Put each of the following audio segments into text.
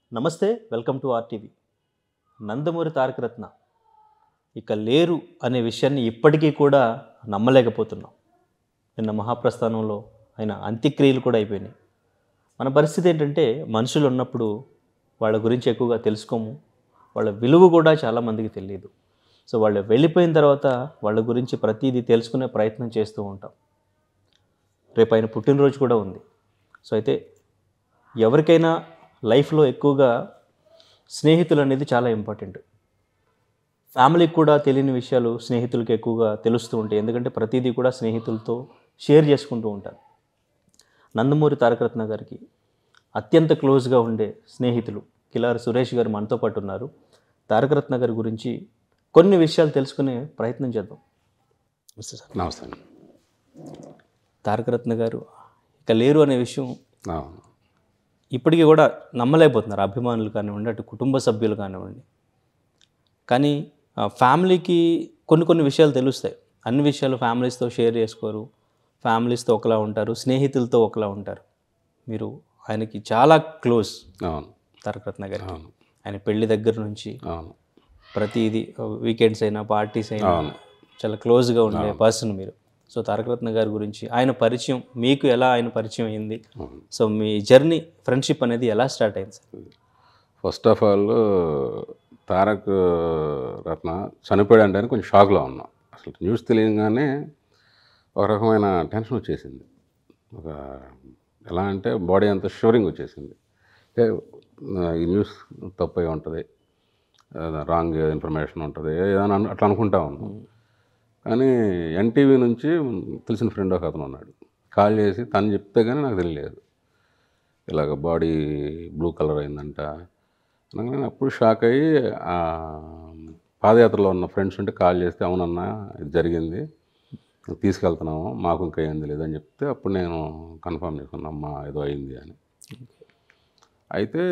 నమస్తే welcome to RTV Nandamuri Tarakaratna ఇక లేరు అనే విషయాన్ని ఇప్పటికీ కూడా నమ్మలేకపోతున్నాం నిన్న మహాప్రస్థానంలో ఆయన అంత్యక్రియలు కూడా అయిపోయినాయి మన పరిస్థితి ఏంటంటే మనుషులు ఉన్నప్పుడు వాళ్ళ గురించి ఎక్కువగా తెలుసుకోము వాళ్ళ విలువ కూడా చాలామందికి తెలియదు సో వాళ్ళు వెళ్ళిపోయిన తర్వాత వాళ్ళ గురించి ప్రతిదీ తెలుసుకునే ప్రయత్నం చేస్తూ ఉంటాం రేపు ఆయన పుట్టినరోజు కూడా ఉంది సో అయితే ఎవరికైనా లైఫ్లో ఎక్కువగా స్నేహితులు అనేది చాలా ఇంపార్టెంట్ ఫ్యామిలీకి కూడా తెలియని విషయాలు స్నేహితులకి ఎక్కువగా తెలుస్తూ ఉంటాయి ఎందుకంటే ప్రతిదీ కూడా స్నేహితులతో షేర్ చేసుకుంటూ ఉంటారు నందమూరి తారకరత్న గారికి అత్యంత క్లోజ్గా ఉండే స్నేహితులు కిలారి సురేష్ గారు మనతో పాటు ఉన్నారు తారకరత్న గారి గురించి కొన్ని విషయాలు తెలుసుకునే ప్రయత్నం చేద్దాం నమస్తే సార్ నమస్తే అండి తారకరత్న గారు ఇక లేరు అనే విషయం అవును ఇప్పటికీ కూడా నమ్మలేకపోతున్నారు అభిమానులు కానివ్వండి అటు కుటుంబ సభ్యులు కానివ్వండి కానీ ఆ, ఫ్యామిలీకి కొన్ని కొన్ని విషయాలు తెలుస్తాయి అన్ని విషయాలు ఫ్యామిలీస్తో షేర్ చేసుకోరు ఫ్యామిలీస్తో ఒకలా ఉంటారు స్నేహితులతో ఒకలా ఉంటారు మీరు ఆయనకి చాలా క్లోజ్ అవును తారకరత్న గారికి అవును ఆయన పెళ్లి దగ్గర నుంచి అవును ప్రతిదీ వీకెండ్స్ అయినా పార్టీస్ అయినా అవును. చాలా క్లోజ్గా ఉండే పర్సన్ మీరు సో తారకరత్న గారి గురించి ఆయన పరిచయం మీకు ఎలా ఆయన పరిచయం అయింది అవును సో మీ జర్నీ ఫ్రెండ్షిప్ అనేది ఎలా స్టార్ట్ అయింది sir first of all Tarak Ratna చనిపోయాడు అంటే కొంచెం షాక్లో ఉన్నాం అసలు న్యూస్ తెలియగానే ఒక రకమైన టెన్షన్ వచ్చేసింది ఒక ఎలా అంటే బాడీ అంతా షివరింగ్ వచ్చేసింది అంటే ఆ, ఈ న్యూస్ తప్పు అయి ఉంటుంది రాంగ్ ఇన్ఫర్మేషన్ ఉంటుంది ఏదైనా అను- అట్లా అనుకుంటా ఉన్నాం కానీ ఎన్టీవీ నుంచి తెలిసిన ఫ్రెండ్ ఒక అతను ఉన్నాడు కాల్ చేసి తను చెప్తే కానీ నాకు తెలియలేదు ఇలాగ బాడీ బ్లూ కలర్ అయిందంట అనగా నేను అప్పుడు షాక్ అయ్యి ఆ, పాదయాత్రలో ఉన్న ఫ్రెండ్స్ ఉంటే కాల్ చేస్తే అవునన్నా ఇది జరిగింది తీసుకెళ్తున్నాము మాకు ఇంకా ఏంది లేదని చెప్తే అప్పుడు నేను కన్ఫర్మ్ చేసుకున్నా అమ్మా ఏదో అయింది అని అయితే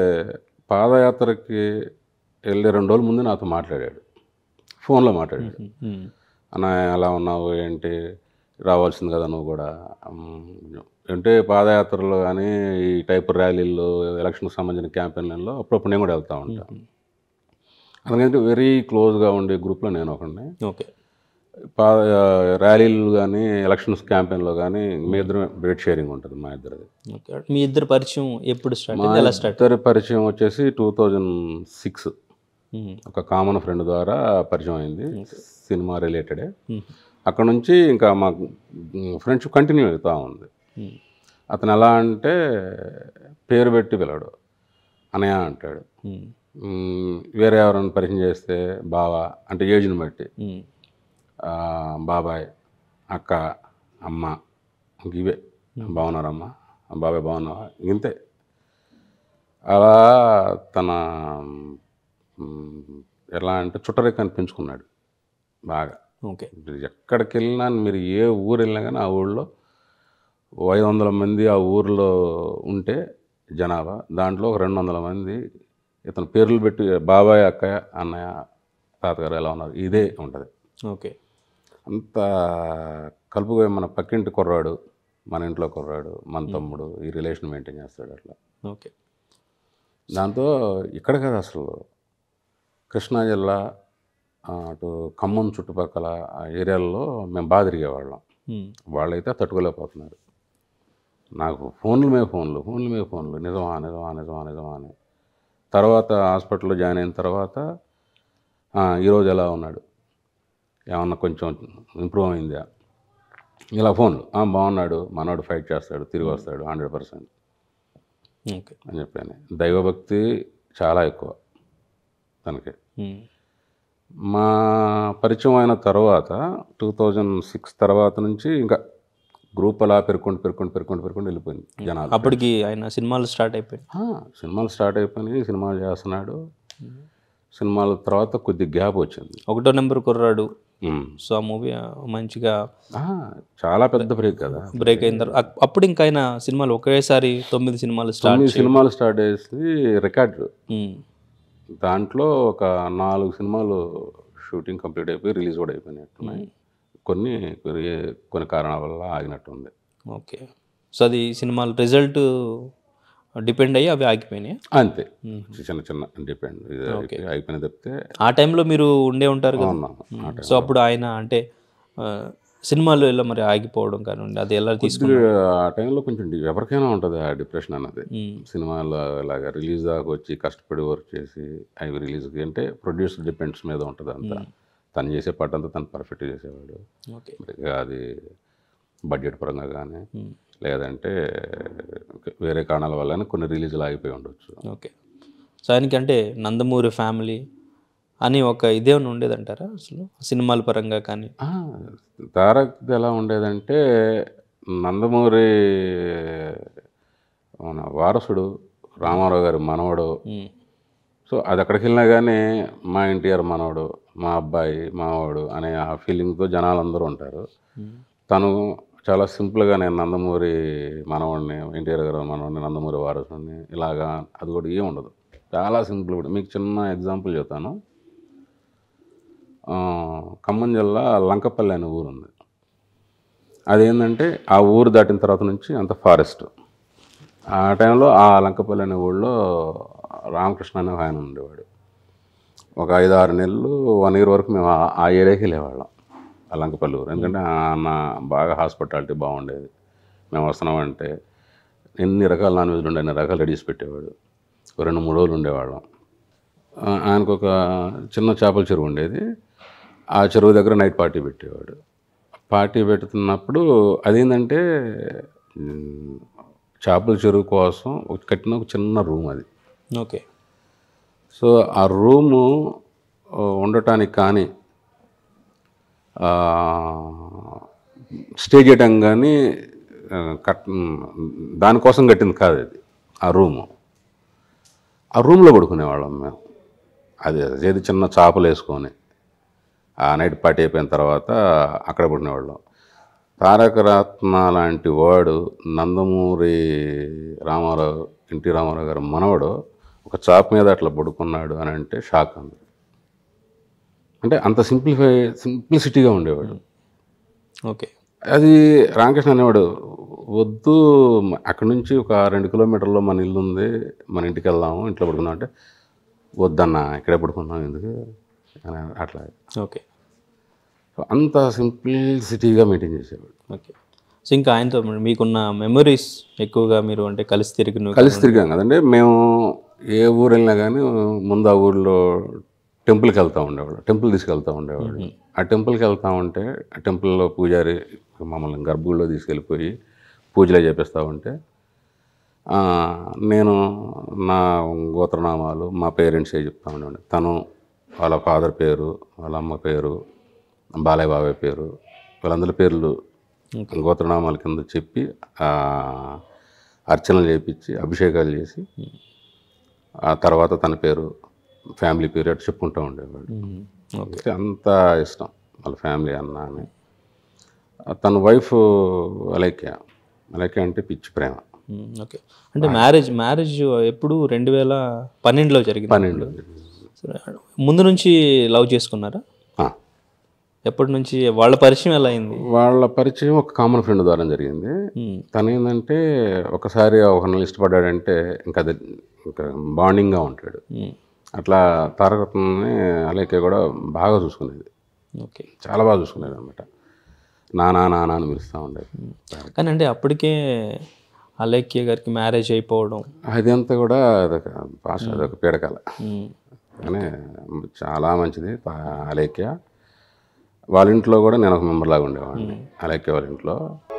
పాదయాత్రకి వెళ్ళే రెండు రోజుల ముందు నాతో మాట్లాడాడు ఫోన్లో మాట్లాడాడు మ్మ్. అన్న ఎలా ఉన్నావు ఏంటి రావాల్సింది కదా నువ్వు కూడా మ్, అంటే పాదయాత్రలో కానీ ఈ టైప్ ర్యాలీల్లో ఎలక్షన్కి సంబంధించిన క్యాంపెయిన్లలో అప్పుడప్పుడు నేను కూడా వెళ్తూ ఉంటాను అందుకంటే వెరీ క్లోజ్గా ఉండే గ్రూప్లో నేను ఒకడిని ఓకే పా ర్యాలీలు కానీ ఎలక్షన్స్ క్యాంపెయిన్లో కానీ మీ ఇద్దరు బెడ్ షేరింగ్ ఉంటుంది మా ఇద్దరిది ఓకే మీ ఇద్దరు పరిచయం ఎప్పుడు స్టార్ట్ అయింది ఎలా స్టార్ట్ ఇద్దరి పరిచయం వచ్చేసి టూ థౌజండ్ సిక్స్ ఒక కామన్ ఫ్రెండ్ ద్వారా పరిచయం అయింది సినిమా రిలేటెడే అక్కడ నుంచి ఇంకా మా ఫ్రెండ్షిప్ కంటిన్యూ అవుతూ ఉంది అతను ఎలా అంటే పేరు పెట్టి పిలవడు అనయ అంటాడు మ్, వేరే ఎవరైనా పరిచయం చేస్తే బావా అంటే ఏజ్ని బట్టి ఆ, బాబాయ్ అక్క అమ్మ ఇంక ఇవే బాగున్నారమ్మా బాబాయ్ బాగున్నావా ఇంతే అలా తన మ్, ఎలా అంటే చుట్టరికాన్ని పెంచుకున్నాడు బాగా ఓకే ఇప్పుడు ఎక్కడికి వెళ్ళినా మీరు ఏ ఊరు వెళ్ళినా కానీ ఆ ఊళ్ళో ఓ ఐదు వందల మంది ఆ ఊరిలో ఉంటే జనాభా దాంట్లో ఒక రెండు వందల మంది ఇతను పేర్లు పెట్టి బాబాయ్ అక్కయ్య అన్నయ్య తాతగారు ఎలా ఉన్నారు ఇదే ఉంటుంది ఓకే అంత కలుపుగా మన పక్కింటి కుర్రాడు మన ఇంట్లో కుర్రాడు మన తమ్ముడు ఈ రిలేషన్ మెయింటైన్ చేస్తాడు అట్లా ఓకే దాంతో ఇక్కడ కదా అసలు కృష్ణా జిల్లా ఆ, అటు ఖమ్మం చుట్టుపక్కల ఆ ఏరియాల్లో మేము బాగా తిరిగేవాళ్ళం వాళ్ళైతే తట్టుకోలేకపోతున్నారు నాకు ఫోన్ల మీద ఫోన్లు ఫోన్ల మీద ఫోన్లు నిజమా నిజమా నిజమా నిజమా అని తర్వాత హాస్పిటల్లో జాయిన్ అయిన తర్వాత "ఆ, ఈరోజు ఎలా ఉన్నాడు ఏమన్నా కొంచెం ఇంప్రూవ్ అయిందా ఇలా ఫోన్లు "ఆ, బాగున్నాడు మనోడు ఫైట్ చేస్తాడు తిరిగి వస్తాడు హండ్రెడ్ పర్సెంట్ ఓకే అని చెప్పాను దైవభక్తి చాలా ఎక్కువ తనకి మా పరిచయం అయిన తర్వాత టూ థౌజండ్ సిక్స్ తర్వాత నుంచి ఇంకా గ్రూప్ అలా పెరుక్కుంటూ పెరుక్కుంటూ పెరుక్కుంటూ పెరుక్కుంటూ వెళ్ళిపోయింది జనాలు అప్పటికి ఆయన సినిమాలు స్టార్ట్ అయిపోయింది ఆ, సినిమాలు స్టార్ట్ అయిపోయినాయి సినిమాలు చేస్తున్నాడు సినిమాల తర్వాత కొద్ది గ్యాప్ వచ్చింది ఒకటో నెంబర్ కుర్రాడు ఉమ్. సో ఆ మూవీ మంచిగా ఆ, చాలా పెద్ద బ్రేక్ కదా బ్రేక్ అయిన తర్వాత అప్- అప్పుడు ఇంకా ఆయన సినిమాలు ఒకేసారి తొమ్మిది సినిమాలు స్టార్ట్ తొమ్మిది సినిమాలు స్టార్ట్ చేసి రికార్డు దాంట్లో ఒక నాలుగు సినిమాలు షూటింగ్ కంప్లీట్ అయిపోయి రిలీజ్ కూడా అయిపోయినట్టున్నాయి కొన్ని కొన్ని కారణాల వల్ల ఆగినట్టుంది ఓకే సో అది సినిమాలు రిజల్ట్ డిపెండ్ అయ్యి అవి ఆగిపోయినాయి అంతే చిన్న చిన్న డిపెండ్ ఇది అయిపోయి- అయిపోయిన తప్పితే ఆ టైంలో మీరు ఉండే ఉంటారు కదా ఉన్నాము ఆ టైం సో అప్పుడు ఆయన అంటే ఆ, సినిమాలు ఎలా మరి ఆగిపోవడం కానివ్వండి అది ఎలా తీసుకుని కొద్దిగా ఆ టైంలో కొంచెం డి- ఎవరికైనా ఉంటుంది ఆ డిప్రెషన్ అన్నది ఉమ్, సినిమాలో ఇలాగ రిలీజ్ దాకా వచ్చి కష్టపడి వర్క్ చేసి అవి రిలీజ్కి అంటే ప్రొడ్యూసర్ డిపెండ్స్ మీద ఉంటుంది అంతా తను చేసే పాట అంతా తను పర్ఫెక్ట్ చేసేవాడు ఓకే మరి ఇక అది బడ్జెట్ పరంగా కానీ ఉమ్, లేదంటే వేరే కారణాల వల్ల కొన్ని రిలీజ్లు ఆగిపోయి ఉండొచ్చు ఓకే సో ఆయనకి అంటే నందమూరి ఫ్యామిలీ అని ఒక ఇదేమైనా ఉండేదంటారా అసలు సినిమాల పరంగా కానీ ఆ, తారక్ ఎలా ఉండేదంటే నందమూరి మన వారసుడు రామారావు గారి మనవడు ఉమ్, సో అది అక్కడికి వెళ్ళినా కానీ మా ఎన్టీఆర్ మనవడు మా అబ్బాయి మావాడు అనే ఆ ఫీలింగ్తో జనాలందరూ ఉంటారు ఉమ్, తను చాలా సింపుల్గా నేను నందమూరి మనవాడిని ఎన్టీఆర్ గారు మనవాడిని నందమూరి వారసుడిని ఇలాగా అది కూడా ఏం ఉండదు చాలా సింపుల్ కూడా మీకు చిన్న ఎగ్జాంపుల్ చెప్తాను ఆ, ఖమ్మం జిల్లా లంకపల్లి అనే ఊరు ఉంది అదేంటంటే ఆ ఊరు దాటిన తర్వాత నుంచి అంత ఫారెస్ట్ ఆ టైంలో ఆ లంకపల్లి అనే ఊళ్ళో రామకృష్ణ అనే ఒక ఆయన ఉండేవాడు ఒక ఐదు ఆరు నెలలు వన్ ఇయర్ వరకు మేము ఆ- ఆ ఏరియాకి వెళ్ళేవాళ్ళం ఆ లంకపల్లి ఊరు ఎందుకంటే ఆ అన్న బాగా హాస్పిటాలిటీ బాగుండేది మేము వస్తున్నామంటే ఎన్ని రకాల నాన్ వెజ్లు ఉండే అన్ని రకాలు రెడీస్ పెట్టేవాడు ఒక రెండు మూడు రోజులు ఉండేవాళ్ళం ఆ- ఆయనకు ఒక చిన్న చేపల చెరువు ఉండేది ఆ చెరువు దగ్గర నైట్ పార్టీ పెట్టేవాడు పార్టీ పెడుతున్నప్పుడు అదేంటంటే ఉమ్, చేపల చెరువు కోసం ఒక- కట్టిన ఒక చిన్న రూమ్ అది ఓకే సో ఆ రూము ఆ, ఉండటానికి కానీ ఆ, స్టే చేయడం కానీ ఆ, కట్ దానికోసం కట్టింది కాదు అది ఆ రూము ఆ రూమ్లో పడుకునేవాళ్ళం మేము అది ఏది చిన్న చాపలు వేసుకొని ఆ నైట్ పార్టీ అయిపోయిన తర్వాత అక్కడ పడినవాళ్ళం తారక రత్న లాంటి వాడు నందమూరి రామారావు ఎన్టీ రామారావు గారు మనవడు ఒక చాప్ మీద అట్లా పడుకున్నాడు అని అంటే షాక్ అంది అంటే అంత సింప్లిఫై సింప్లిసిటీగా ఉండేవాడు ఓకే అది రామకృష్ణ అనేవాడు వద్దు మ- అక్కడి నుంచి ఒక రెండు కిలోమీటర్లో మన ఇల్లు ఉంది మన ఇంటికి వెళ్దాము ఇంట్లో పడుకుందాం అంటే వద్దన్న ఇక్కడే పడుకుందాం ఎందుకు అని అట్లా ఓకే సో అంత సింప్లిసిటీగా మెయింటైన్ చేసేవాడు ఓకే సో ఇంకా ఆయనతో మరి మీకున్న మెమరీస్ ఎక్కువగా మీరు అంటే కలిసి తిరిగిన కలిసి తిరిగాం కదండి మేము ఏ ఊరు వెళ్ళినా కానీ ముందు ఆ ఊరిలో టెంపుల్కి వెళ్తూ ఉండేవాడు టెంపుల్ తీసుకెళ్తూ ఉండేవాడు ఆ టెంపుల్కి వెళ్తా ఉంటే ఆ టెంపుల్లో పూజారి మమ్మల్ని గర్భగుడిలో తీసుకెళ్ళిపోయి పూజలే చేపిస్తూ ఉంటే ఆ, నేను నా గోత్రనామాలు మా పేరెంట్స్ ఏ చెప్తా ఉండేవాడిని తను వాళ్ళ ఫాదర్ పేరు వాళ్ళ అమ్మ పేరు బాలయ్య బాబాయ్ పేరు వీళ్ళందరి పేర్లు గోత్రనామాల కింద చెప్పి ఆ, అర్చనలు చేయించి అభిషేకాలు చేసి ఆ తర్వాత తన పేరు ఫ్యామిలీ పేరు అటు చెప్పుకుంటూ ఉండేవాడు మ్మ్. ఓకే అయితే అంత ఇష్టం వాళ్ళ ఫ్యామిలీ అన్న అని ఆ, తన వైఫ్ అలేఖ్య అలేఖ్య అంటే పిచ్చి ప్రేమ మ్మ్. ఓకే అంటే మ్యారేజ్ మ్యారేజ్ ఎప్పుడు రెండు వేల పన్నెండులో జరిగింది పన్నెండు సరే. ముందు నుంచి లవ్ చేసుకున్నారా ఆ, ఎప్పటి నుంచి వాళ్ళ పరిచయం ఎలా అయింది వాళ్ళ పరిచయం ఒక కామన్ ఫ్రెండ్ ద్వారా జరిగింది మ్మ్. తను ఏంటంటే ఒకసారి ఒకరిని ఇష్టపడ్డాడంటే ఇంకా అది ఇంకా బాండింగ్గా ఉంటాడు మ్మ్. అట్లా తారకత్ని అలేఖ్య కూడా బాగా చూసుకునేది ఓకే చాలా బాగా చూసుకునేది అనమాట నానా నానా అని పిలుస్తూ ఉండేది కానీ అంటే అప్పటికే అలేఖ్య గారికి మ్యారేజ్ అయిపోవడం అదంతా కూడా అదొక భాష అదొక పీడకాల మ్మ్. కానీ చాలా మంచిది తా- అలేఖ్య వాళ్ళ ఇంట్లో కూడా నేను ఒక మెంబర్ లాగా ఉండేవాడిని అలేఖ్య వాళ్ళ ఇంట్లో